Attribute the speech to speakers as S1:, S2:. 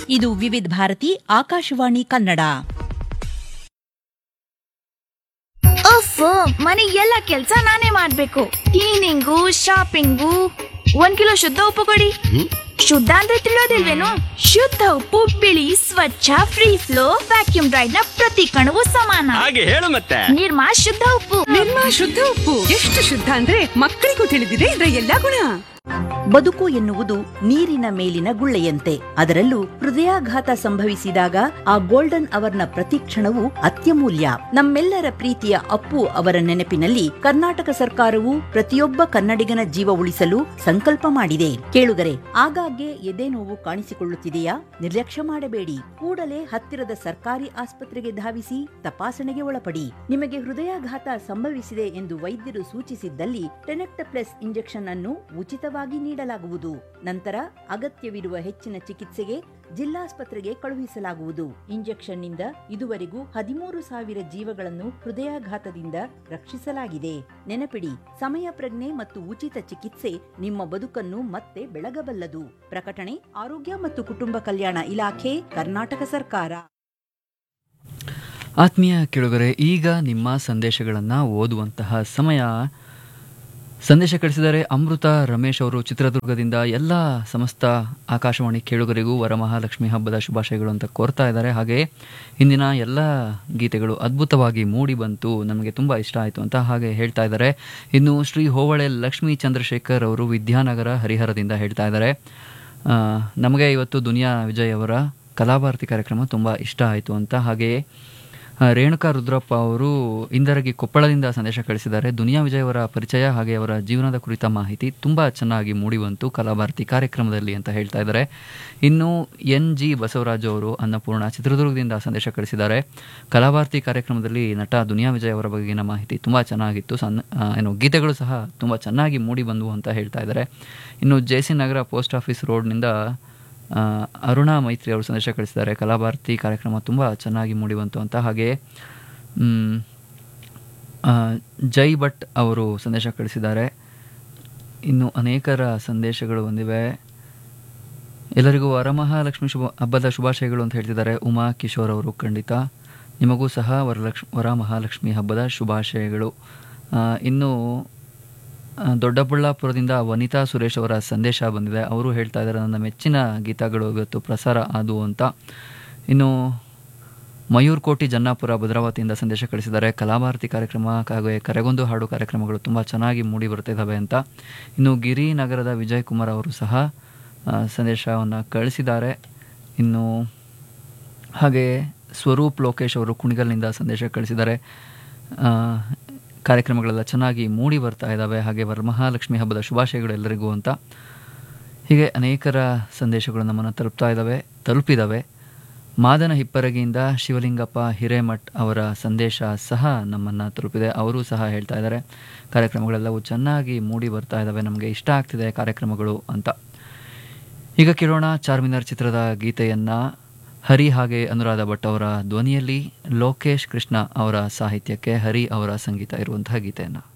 S1: ಇದು ವಿವಿಧ ಭಾರತಿ ಆಕಾಶವಾಣಿ ಕನ್ನಡ
S2: ಅಫ್ ಮನೆ ಎಲ್ಲ ಕೆಲ್ಸ ನಾನೇ ಮಾಡ್ಬೇಕು ಕ್ಲೀನಿಂಗು ಶಾಪಿಂಗು ಒಂದ್ ಕಿಲೋ ಶುದ್ಧ ಉಪ್ಪು ಕೊಡಿ ಶುದ್ಧ ಅಂದ್ರೆ ತಿಳಿಯೋದಿಲ್ವೇನು ಶುದ್ಧ ಉಪ್ಪು ಬಿಳಿ ಸ್ವಚ್ಛ ಫ್ರೀ ಫ್ಲೋ ವ್ಯಾಕ್ಯೂಮ್ ಡ್ರೈಡ್ ನ ಪ್ರತಿ ಕಣವು ಸಮಾನ
S3: ಹಾಗೆ ಹೇಳು ಮತ್ತೆ
S2: ನಿರ್ಮಾ ಶುದ್ಧ ಉಪ್ಪು
S4: ನಿರ್ಮಾ ಶುದ್ಧ ಉಪ್ಪು ಎಷ್ಟು ಶುದ್ಧ ಅಂದ್ರೆ ಮಕ್ಕಳಿಗೂ ತಿಳಿದಿದೆ ಇದರ ಎಲ್ಲಾ ಗುಣ
S1: ಬದುಕು ಎನ್ನುವುದು ನೀರಿನ ಮೇಲಿನ ಗುಳ್ಳೆಯಂತೆ ಅದರಲ್ಲೂ ಹೃದಯಾಘಾತ ಸಂಭವಿಸಿದಾಗ ಆ ಗೋಲ್ಡನ್ ಅವರ್ನ ಪ್ರತಿಕ್ಷಣವು ಅತ್ಯಮೂಲ್ಯ ನಮ್ಮೆಲ್ಲರ ಪ್ರೀತಿಯ ಅಪ್ಪು ಅವರ ನೆನಪಿನಲ್ಲಿ ಕರ್ನಾಟಕ ಸರ್ಕಾರವು ಪ್ರತಿಯೊಬ್ಬ ಕನ್ನಡಿಗನ ಜೀವ ಉಳಿಸಲು ಸಂಕಲ್ಪ ಮಾಡಿದೆ ಕೇಳುಗರೆ ಆಗಾಗ್ಗೆ ಎದೆ ನೋವು ಕಾಣಿಸಿಕೊಳ್ಳುತ್ತಿದೆಯಾ ನಿರ್ಲಕ್ಷ್ಯ ಮಾಡಬೇಡಿ ಕೂಡಲೇ ಹತ್ತಿರದ ಸರ್ಕಾರಿ ಆಸ್ಪತ್ರೆಗೆ ಧಾವಿಸಿ ತಪಾಸಣೆಗೆ ಒಳಪಡಿ ನಿಮಗೆ ಹೃದಯಾಘಾತ ಸಂಭವಿಸಿದೆ ಎಂದು ವೈದ್ಯರು ಸೂಚಿಸಿದ್ದಲ್ಲಿ ಟೆನೆಕ್ಟಪ್ಲೆಸ್ ಇಂಜೆಕ್ಷನ್ ಅನ್ನು ಉಚಿತವಾಗಿ ನೀಡಲಾಗುವುದು ನಂತರ ಅಗತ್ಯವಿರುವ ಹೆಚ್ಚಿನ ಚಿಕಿತ್ಸೆಗೆ ಜಿಲ್ಲಾಸ್ಪತ್ರೆಗೆ ಕಳುಹಿಸಲಾಗುವುದು ಇಂಜೆಕ್ಷನ್ ನಿಂದ ಇದುವರೆಗೂ ಹದಿಮೂರು ಸಾವಿರ ಜೀವಗಳನ್ನು ಹೃದಯಾಘಾತದಿಂದ ರಕ್ಷಿಸಲಾಗಿದೆ ನೆನಪಿಡಿ ಸಮಯ ಪ್ರಜ್ಞೆ ಮತ್ತು ಉಚಿತ ಚಿಕಿತ್ಸೆ ನಿಮ್ಮ ಬದುಕನ್ನು ಮತ್ತೆ ಬೆಳಗಬಲ್ಲದು ಪ್ರಕಟಣೆ ಆರೋಗ್ಯ ಮತ್ತು ಕುಟುಂಬ ಕಲ್ಯಾಣ ಇಲಾಖೆ ಕರ್ನಾಟಕ ಸರ್ಕಾರ
S5: ಆತ್ಮೀಯ ಕೇಳುಗರೆ ಈಗ ನಿಮ್ಮ ಸಂದೇಶಗಳನ್ನು ಓದುವಂತಹ ಸಮಯ ಸಂದೇಶ ಕಳಿಸಿದರೆ ಅಮೃತ ರಮೇಶ್ ಅವರು ಚಿತ್ರದುರ್ಗದಿಂದ ಎಲ್ಲ ಸಮಸ್ತ ಆಕಾಶವಾಣಿ ಕೇಳುಗರಿಗೂ ವರಮಹಾಲಕ್ಷ್ಮಿ ಹಬ್ಬದ ಶುಭಾಶಯಗಳು ಅಂತ ಕೋರ್ತಾ ಇದ್ದಾರೆ ಹಾಗೆ ಇಂದಿನ ಎಲ್ಲ ಗೀತೆಗಳು ಅದ್ಭುತವಾಗಿ ಮೂಡಿ ಬಂತು ನಮಗೆ ತುಂಬ ಇಷ್ಟ ಆಯಿತು ಅಂತ ಹಾಗೆ ಹೇಳ್ತಾ ಇದ್ದಾರೆ ಇನ್ನು ಶ್ರೀ ಹೋವಳೆ ಲಕ್ಷ್ಮೀ ಚಂದ್ರಶೇಖರ್ ಅವರು ವಿದ್ಯಾನಗರ ಹರಿಹರದಿಂದ ಹೇಳ್ತಾ ಇದ್ದಾರೆ ಆ, ನಮಗೆ ಇವತ್ತು ದುನಿಯಾ ವಿಜಯ್ ಅವರ ಕಲಾಭಾರತಿ ಕಾರ್ಯಕ್ರಮ ತುಂಬ ಇಷ್ಟ ಆಯಿತು ಅಂತ ಹಾಗೆಯೇ ಆ, ರೇಣುಕಾ ರುದ್ರಪ್ಪ ಅವರು ಇಂದರಗಿ ಕೊಪ್ಪಳದಿಂದ ಸಂದೇಶ ಕಳಿಸಿದ್ದಾರೆ ದುನಿಯಾ ವಿಜಯ್ ಅವರ ಪರಿಚಯ ಹಾಗೆ ಅವರ ಜೀವನದ ಕುರಿತ ಮಾಹಿತಿ ತುಂಬ ಚೆನ್ನಾಗಿ ಮೂಡಿಬಂತು ಕಲಾಭಾರತಿ ಕಾರ್ಯಕ್ರಮದಲ್ಲಿ ಅಂತ ಹೇಳ್ತಾ ಇದ್ದಾರೆ ಇನ್ನು ಎನ್ ಜಿ ಬಸವರಾಜು ಅವರು ಅನ್ನಪೂರ್ಣ ಚಿತ್ರದುರ್ಗದಿಂದ ಸಂದೇಶ ಕಳಿಸಿದ್ದಾರೆ ಕಲಾಭಾರತಿ ಕಾರ್ಯಕ್ರಮದಲ್ಲಿ ನಟ ದುನಿಯಾ ವಿಜಯ್ ಅವರ ಬಗೆಗಿನ ಮಾಹಿತಿ ತುಂಬ ಚೆನ್ನಾಗಿತ್ತು ಸಣ್ಣ ಆ, ಏನು ಗೀತೆಗಳು ಸಹ ತುಂಬ ಚೆನ್ನಾಗಿ ಮೂಡಿ ಬಂದವು ಅಂತ ಹೇಳ್ತಾ ಇದ್ದಾರೆ ಇನ್ನು J C Nagar post office ರೋಡ್ನಿಂದ ಆ, ಅರುಣಾ ಮೈತ್ರಿ ಅವರು ಸಂದೇಶ ಕಳಿಸಿದ್ದಾರೆ ಕಲಾಭಾರತಿ ಕಾರ್ಯಕ್ರಮ ತುಂಬ ಚೆನ್ನಾಗಿ ಮೂಡಿಬಂತು ಅಂತ ಹಾಗೆ ಮ್, ಆ, ಜೈ ಭಟ್ ಅವರು ಸಂದೇಶ ಕಳಿಸಿದ್ದಾರೆ ಇನ್ನು ಅನೇಕರ ಸಂದೇಶಗಳು ಬಂದಿವೆ ಎಲ್ಲರಿಗೂ ವರಮಹಾಲಕ್ಷ್ಮಿ ಶುಭ ಹಬ್ಬದ ಶುಭಾಶಯಗಳು ಅಂತ ಹೇಳ್ತಿದ್ದಾರೆ ಉಮಾ ಕಿಶೋರ್ ಅವರು ಖಂಡಿತ ನಿಮಗೂ ಸಹ ವರಲಕ್ಷ ವರಮಹಾಲಕ್ಷ್ಮಿ ಹಬ್ಬದ ಶುಭಾಶಯಗಳು ಆ, ಇನ್ನು ಆ, ದೊಡ್ಡಬಳ್ಳಾಪುರದಿಂದ ವನಿತಾ ಸುರೇಶ್ ಅವರ ಸಂದೇಶ ಬಂದಿದೆ ಅವರು ಹೇಳ್ತಾ ಇದ್ದಾರೆ ನನ್ನ ಮೆಚ್ಚಿನ ಗೀತಗಳು ಇವತ್ತು ಪ್ರಸಾರ ಆದವು ಅಂತ ಇನ್ನು ಮಯೂರ್ ಕೋಟಿ ಜನ್ನಾಪುರ ಭದ್ರಾವತಿಯಿಂದ ಸಂದೇಶ ಕಳಿಸಿದ್ದಾರೆ ಕಲಾಭಾರತಿ ಕಾರ್ಯಕ್ರಮ ಹಾಗೆ ಕರೆಗೊಂದು ಹಾಡು ಕಾರ್ಯಕ್ರಮಗಳು ತುಂಬ ಚೆನ್ನಾಗಿ ಮೂಡಿ ಬರ್ತಿದ್ದಾವೆ ಅಂತ ಇನ್ನು ಗಿರಿ ನಗರದ ವಿಜಯ್ ಕುಮಾರ್ ಅವರು ಸಹ ಸಂದೇಶವನ್ನು ಕಳಿಸಿದ್ದಾರೆ ಇನ್ನು ಹಾಗೆ ಸ್ವರೂಪ್ ಲೋಕೇಶ್ ಅವರು ಕುಣಿಗಲ್ನಿಂದ ಸಂದೇಶ ಕಳಿಸಿದ್ದಾರೆ ಆ, ಕಾರ್ಯಕ್ರಮಗಳೆಲ್ಲ ಚೆನ್ನಾಗಿ ಮೂಡಿ ಬರ್ತಾ ಇದ್ದಾವೆ ಹಾಗೆ ವರಮಹಾಲಕ್ಷ್ಮಿ ಹಬ್ಬದ ಶುಭಾಶಯಗಳು ಎಲ್ಲರಿಗೂ ಅಂತ ಹೀಗೆ ಅನೇಕರ ಸಂದೇಶಗಳು ನಮ್ಮನ್ನು ತಲುಪ್ತಾ ಇದ್ದಾವೆ ತಲುಪಿದ್ದಾವೆ ಮಾದನ ಹಿಪ್ಪರಗಿಯಿಂದ ಶಿವಲಿಂಗಪ್ಪ ಹಿರೇಮಠ್ ಅವರ ಸಂದೇಶ ಸಹ ನಮ್ಮನ್ನು ತಲುಪಿದೆ ಅವರು ಸಹ ಹೇಳ್ತಾ ಇದ್ದಾರೆ ಕಾರ್ಯಕ್ರಮಗಳೆಲ್ಲವೂ ಚೆನ್ನಾಗಿ ಮೂಡಿ ಬರ್ತಾ ಇದ್ದಾವೆ ನಮಗೆ ಇಷ್ಟ ಆಗ್ತಿದೆ ಕಾರ್ಯಕ್ರಮಗಳು ಅಂತ ಈಗ ಕೇಳೋಣ ಚಾರ್ಮಿನಾರ್ ಚಿತ್ರದ ಗೀತೆಯನ್ನ ಹರಿ ಹಾಗೆ ಅನುರಾಧ ಭಟ್ ಅವರ ಧ್ವನಿಯಲ್ಲಿ ಲೋಕೇಶ್ ಕೃಷ್ಣ ಅವರ ಸಾಹಿತ್ಯಕ್ಕೆ ಹರಿ ಅವರ ಸಂಗೀತ ಇರುವಂತಹ ಗೀತೆಯನ್ನು